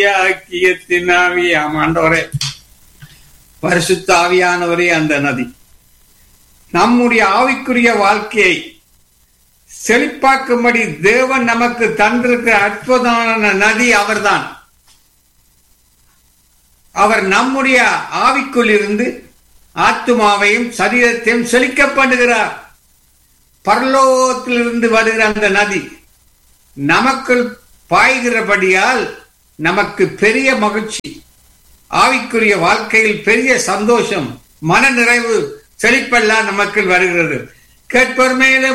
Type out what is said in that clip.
ஐக்கியத்தின் ஆவியாம் ஆண்டவரே பரிசுத்த ஆவியானவரே அந்த நதி நம்முடைய ஆவிக்குரிய வாழ்க்கையை செழிப்பாக்கும்படி தேவன் நமக்கு தந்திருக்கிற அற்புதமான நதி அவர்தான் அவர் நம்முடைய ஆவிக்குள் இருந்து ஆத்துமாவையும் சரீரத்தையும் செழிக்க பண்ணுகிறார் பரலோகத்திலிருந்து வருகிற அந்த நதி நமக்குள் பாய்கிறபடியால் நமக்கு பெரிய மகிழ்ச்சி ஆவிக்குரிய வாழ்க்கையில் பெரிய சந்தோஷம் மன நிறைவு செழிப்பெல்லாம் நமக்கு வருகிறது கேட்போர் மேலும்